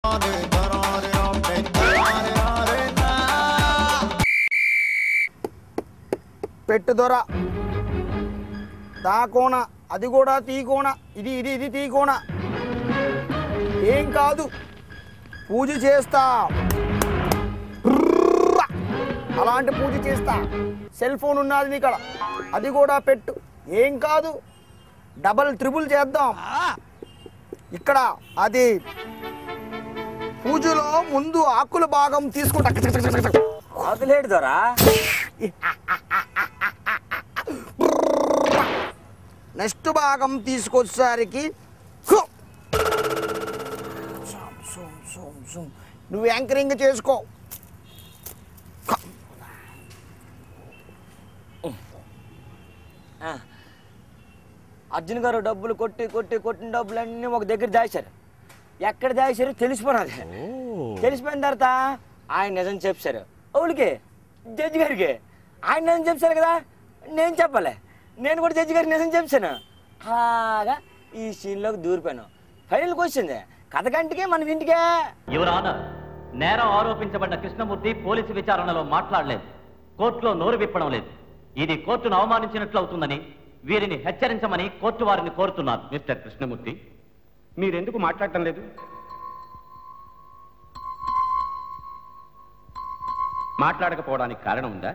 పెట్టు దొర దా కోణ అది కూడా తీ కోణ ఇది ఇది ఇది తీ కోణ ఏం కాదు పూజ చేస్తా ర్ర. అలాంటి పూజ చేస్తా సెల్ ఫోన్ ఉన్నది నీ ఇక్కడ అది కూడా పెట్టు ఏం కాదు డబల్ త్రిబుల్ చేద్దాం ఇక్కడ అది పూజలో ముందు ఆకుల భాగం తీసుకుంటా ఆకులేడు దొరా నెక్స్ట్ భాగం తీసుకొచ్చేసరికి హు! సోం, సోం, సోం, సోం. నువ్వు యాంకరింగ్ చేసుకో అర్జున్ గారు డబ్బులు కొట్టి కొట్టి కొట్టిన డబ్బులు అన్నీ ఒక దగ్గర దాచారు ఎక్కడ దాచారు తెలిసిపోయినది తెలిసిపోయిన తర్వాత ఆయన నిజం చెప్పారు అవులికి జడ్జి గారికి ఆయన నిజం చెప్పారు కదా నేను చెప్పలే నేను కూడా జడ్జి గారికి నిజం చెప్పాను అలాగా ఈ సీన్లోకి దూరిపోయాను ఫైనల్కి వచ్చింది కథ గంటకే మన ఇంటికే యువర్ ఆనర్ నేరం ఆరోపించబడ్డ కృష్ణమూర్తి పోలీసు విచారణలో మాట్లాడలేదు కోర్టులో నోరు విప్పడం లేదు ఇది కోర్టును అవమానించినట్లు అవుతుందని వీరిని హెచ్చరించమని కోర్టు వారిని కోరుతున్నారు మిస్టర్ కృష్ణమూర్తి మీరెందుకు మాట్లాడటం లేదు మాట్లాడకపోవడానికి కారణం ఉందా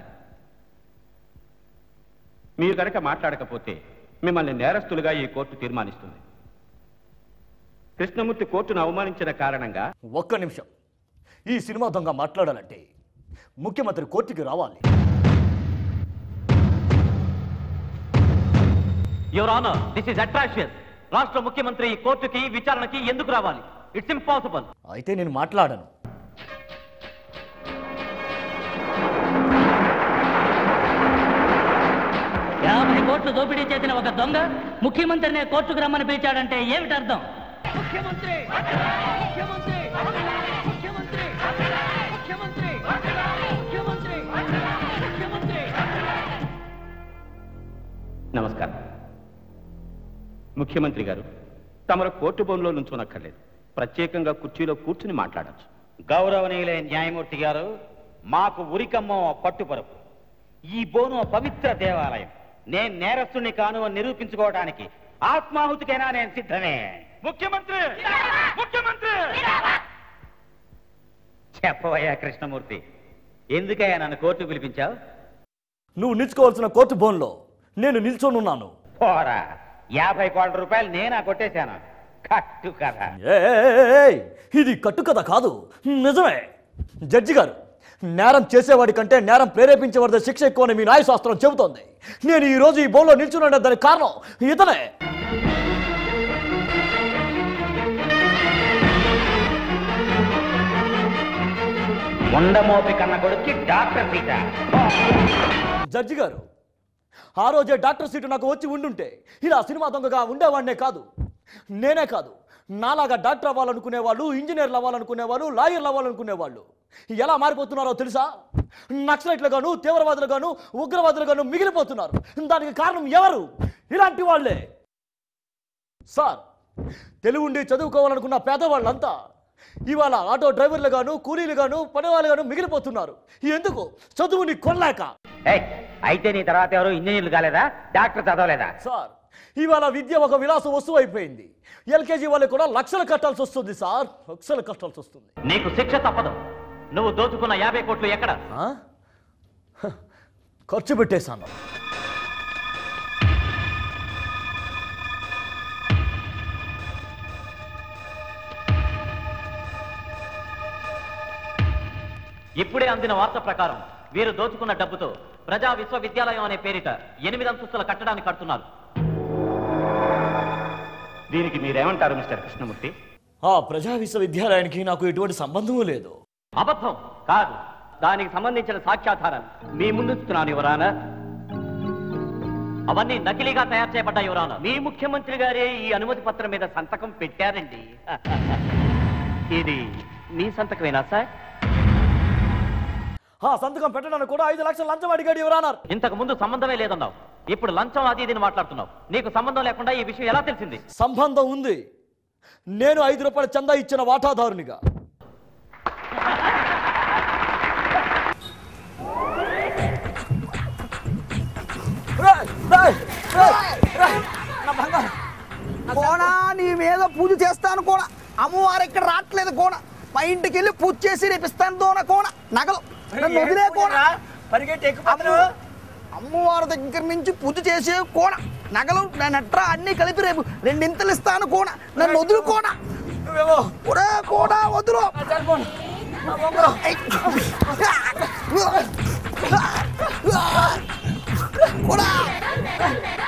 మీరు కనుక మాట్లాడకపోతే మిమ్మల్ని నేరస్తులుగా ఈ కోర్టు తీర్మానిస్తుంది కృష్ణమూర్తి కోర్టును అవమానించిన కారణంగా ఒక్క నిమిషం ఈ సినిమా దొంగ మాట్లాడాలంటే ముఖ్యమంత్రి కోర్టుకి రావాలి your honour this is atrocious రాష్ట్ర ముఖ్యమంత్రి ఈ కోర్టుకి విచారణకి ఎందుకు రావాలి ఇట్స్ ఇంపాసిబుల్ అయితే నేను మాట్లాడను యాభై కోట్లు దోపిడీ చేసిన ఒక దొంగ ముఖ్యమంత్రినే కోర్టుకు రమ్మని పిలిచాడంటే ఏమిటి అర్థం ముఖ్యమంత్రి ముఖ్యమంత్రి ముఖ్యమంత్రి ముఖ్యమంత్రి ముఖ్యమంత్రి ముఖ్యమంత్రి నమస్కారం ముఖ్యమంత్రి గారు తమరు కోర్టు బొమ్మలో నుంచోనక్కర్లేదు ప్రత్యేకంగా కుర్చీలో కూర్చుని మాట్లాడచ్చు గౌరవనీయులైన న్యాయమూర్తి గారు మాకు ఉరికమ్మ పట్టుపరుపు ఈ బోను పవిత్ర దేవాలయం నేను నేరస్తుని కాను అని నిరూపించుకోవడానికి ఆత్మాహుతికైనా నేను సిద్ధమే ముఖ్యమంత్రి ముఖ్యమంత్రి చెప్పవయ్యా కృష్ణమూర్తి ఎందుకయ్యా నన్ను కోర్టు పిలిపించావు నువ్వు నిల్చుకోవాల్సిన కోర్టు బోన్లో నేను నిల్చొనున్నాను పోరా యాభై కోట్ల రూపాయలు నేనా కొట్టేశాను కట్టు కదా ఏయ్! ఇది కట్టుకథ కాదు నిజమే జడ్జి గారు నేరం చేసేవాడి కంటే నేరం ప్రేరేపించేవాడి శిక్ష ఎక్కువని మీ న్యాయశాస్త్రం చెబుతోంది నేను ఈ రోజు ఈ బోన్లో నిల్చున్నాను దానికి కారణం ఇతనే ఉండమోపి కన్న కొడుక్కి డాక్టర్ సీట జడ్జి గారు ఆ రోజే డాక్టర్ సీటు నాకు వచ్చి ఉండుంటే ఇలా సినిమా దొంగగా ఉండేవాడినే కాదు నేనే కాదు నాలాగా డాక్టర్ అవ్వాలనుకునే వాళ్ళు ఇంజనీర్లు అవ్వాలనుకునే వాళ్ళు లాయర్లు అవ్వాలనుకునే ఎలా మారిపోతున్నారో తెలుసా నక్సలైట్లుగాను తీవ్రవాదులుగాను ఉగ్రవాదులుగాను మిగిలిపోతున్నారు దానికి కారణం ఎవరు ఇలాంటి వాళ్ళే సార్ తెలుగుండి చదువుకోవాలనుకున్న పేదవాళ్ళంతా ఇవాళ ఆటో డ్రైవర్లుగాను కూలీలుగాను పనివాళ్ళుగాను మిగిలిపోతున్నారు ఎందుకు చదువుని కొనలేక ఏయ్, అయితే నీ తర్వాత ఎవరు ఇంజనీర్లు కాలేదా డాక్టర్ చదవలేదా సార్ ఇవాళ విద్య ఒక విలాస వస్తువు అయిపోయింది ఎల్కేజీ వాళ్ళకి కూడా లక్షలు కట్టాల్సి వస్తుంది సార్ లక్షలు కట్టాల్సి వస్తుంది నీకు శిక్ష తప్పదు నువ్వు దోచుకున్న యాభై కోట్లు ఎక్కడ ఆ? హ, ఖర్చు పెట్టేశాను ఇప్పుడే అందిన వార్త ప్రకారం వీరు దోచుకున్న డబ్బుతో ప్రజా విశ్వవిద్యాలయం అనే పేరిట ఎనిమిది అంతస్తుల కట్టడాన్ని కడుతున్నారు దీనికి మీరేమంటారు మిస్టర్ కృష్ణమూర్తి ఆ ప్రజా విశ్వవిద్యాలయానికి నాకు ఎటువంటి సంబంధము లేదు అబద్ధం కాదు దానికి సంబంధించిన సాక్ష్యాధారాలు మీ ముందుస్తున్నాను యువరాన అవన్నీ నకిలీగా తయారు చేయబడ్డాయి యువరాన మీ ముఖ్యమంత్రి గారే ఈ అనుమతి పత్రం మీద సంతకం పెట్టారండి ఇది మీ సంతకమేనా సార్ ఆ సంతకం పెట్టడానికి కూడా ఐదు లక్షలు లంచం అడిగాడు ఎవరన్నారు ఇంతకు ముందు సంబంధమే లేదన్నావు ఇప్పుడు లంచం అది ఇది మాట్లాడుతున్నావు నీకు సంబంధం లేకుండా ఈ విషయం ఎలా తెలిసింది సంబంధం ఉంది నేను ఐదు రూపాయల చందా ఇచ్చిన వాటాదారునిగా నా బంగారం కోనా నీ మీద పూజ చేస్తాను కోన అమ్మవారు ఇక్కడ రావట్లేదు కోన మా ఇంటికి వెళ్ళి పూజ చేసి రేపిస్తాను దోన కోన నగలు నన్ను వదిలే కోన పరిగెట్టి ఎక్కువ అమ్మవారి దగ్గర నుంచి పూజ చేసే కోన నగలు నట్రా అన్ని కలిపి రేపు రెండింతలు ఇస్తాను కోన నన్ను వదులు కోన నువ్వేమో ఒరే కోన వదులు నా సెల్ ఫోన్ నా బంగారం కోనా